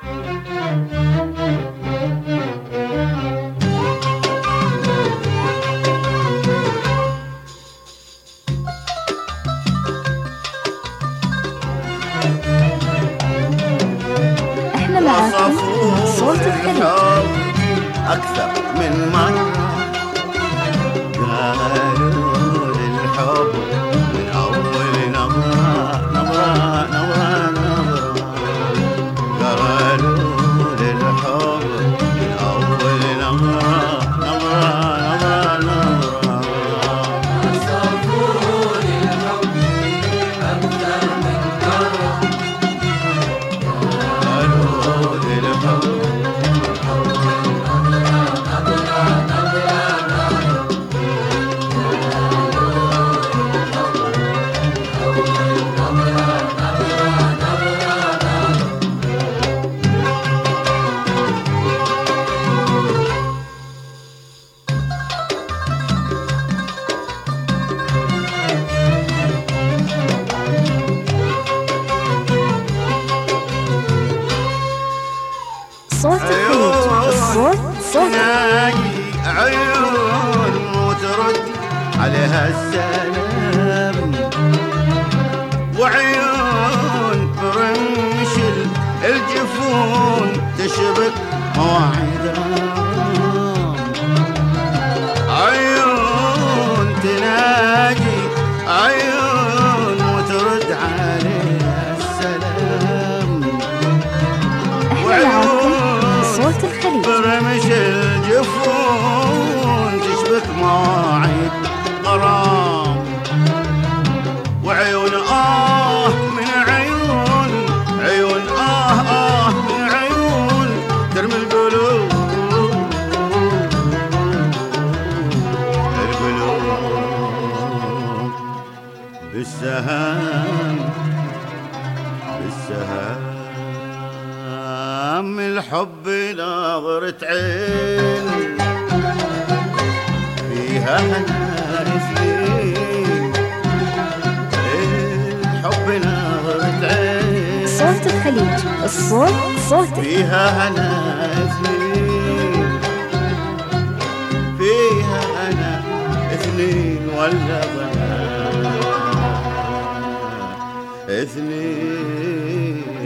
احنا معاكم صوت الخليج أكثر من مرة قالوا للحب من أول نظرة نظرة نظرة نظرة قالوا للحب من أول نظرة نظرة نظرة نظرة قالوا للحب صوت الخليج الصوت صوت تلاقي عيون وترد عليها السلام وعيون برمش الجفون تشبك مواعيد الغرام. عيون تلاقي عيون وترد عليها السلام احنا معاكم صوت الخليج برمش الجفون تشبك مواعيد غرام وعيون آه من عيون عيون آه آه من عيون ترمي القلوب القلوب بالسهام بالسهام الحب ناظرة عين فيها حنان سنين الحب ناظرة عين صوت الخليج الصوت صوتك فيها هنا اثنين فيها هنا اثنين ولا ضنا اثنين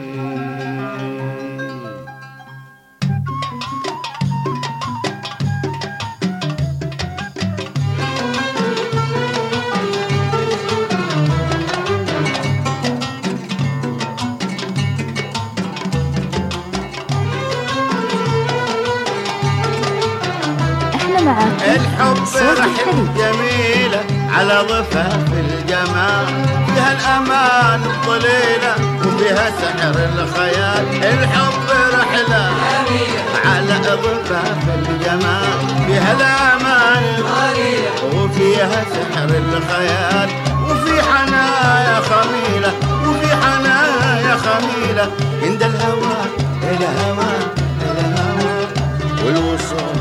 احنا معاكم الحب صوت رحلة الخليج جميلة على ضفاف الجمال فيها الأمان الطليلة وفيها سحر الخيال الحب رحلة على ضفاف الجمال فيها الأمان وفيها سحر الخيال وفي حنايا خميلة وفي حنايا خميلة عند الهوى الهوى الهوى والوصول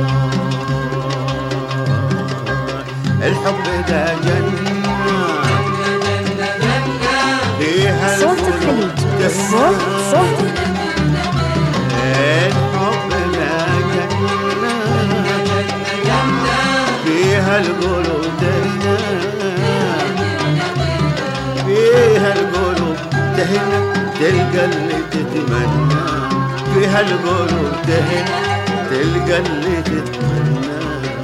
الحب ده جنة فيها صوت القلوب الخليج الصوت تهنى. صوتك الحب ده جنة فيها القلوب تهنى فيها القلوب تهنى تلقى اللي تتمنى فيها القلوب تهنى تلقى اللي تتمنى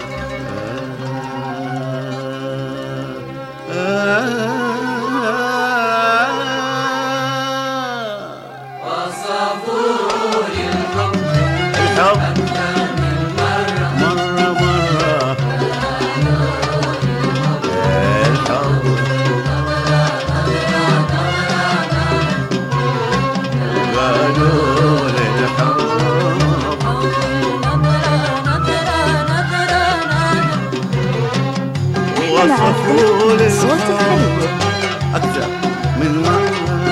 الحب مرة مرة الحب قالوا للحب وصفوا معاكم صوت للحب الخليج أكثر من مرة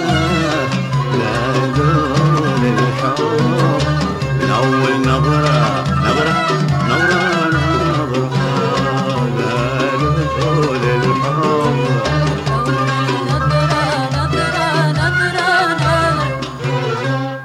قالوا للحب من أول نظرة نظرة نظرة نظرة قالوا للحب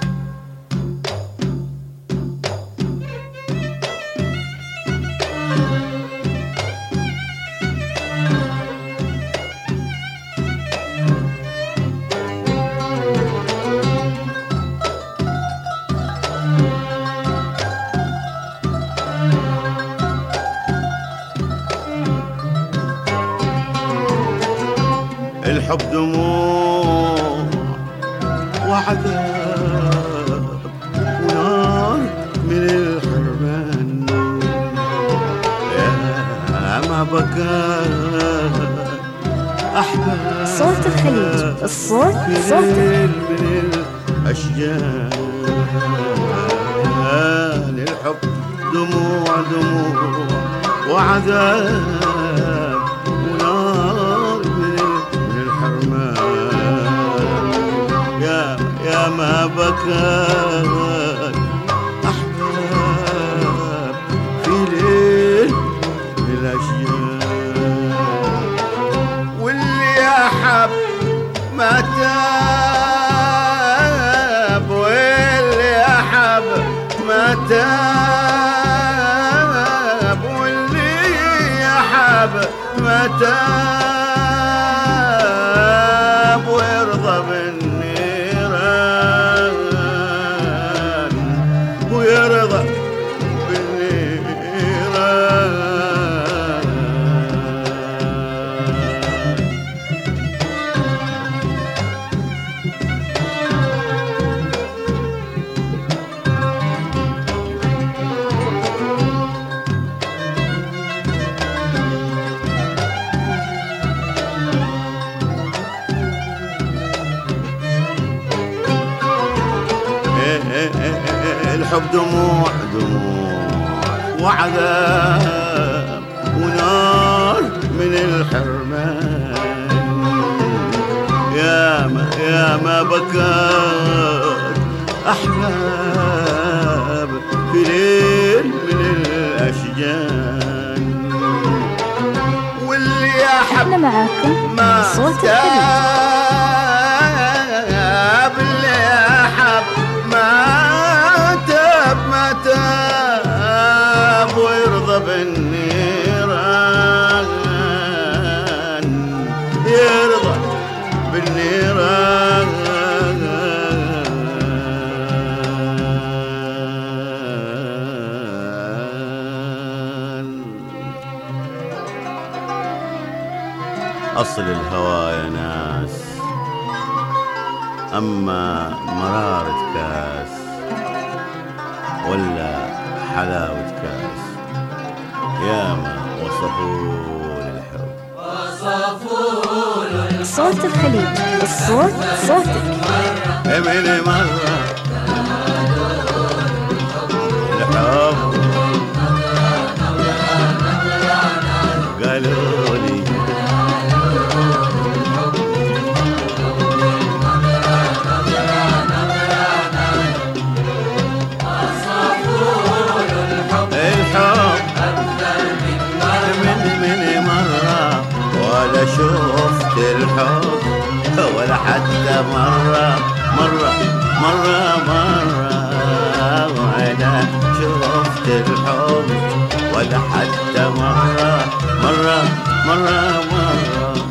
وعذاب ونار من الحرمان يا ما بكى أحباب صوت الخليج الصوت في صوتك ليل من الأشجار للحب دموع دموع وعذاب ونار من من الحرمان يا يا ما بكى أحباب في ليل من الأشجار واللي أحب ما تاب واللي أحب ما تاب واللي أحب ما تاب ويرضى بالنيران ويرضى بالنيران الحب دموع دموع وعذاب ونار من الحرمان يا ما يا ما بكت احباب في ليل من الاشجان واللي احب احنا معاكم ما صوت الخليج تاب اللي أحب ما تاب ما تاب ويرضى بالنيران يرضى بالنيران أصل الهوى يا ناس أما مرارة كاس ولا حلاوة كاس ياما وصفوا للحب صوت الخليج الصوت صوتك من مرة الحب قالوا لي الحب من من مرة ولا شفت الحب ولا حتى مرة مرة مرة مرة ولا شفت الحب ولا حتى مرة مرة مرة مرة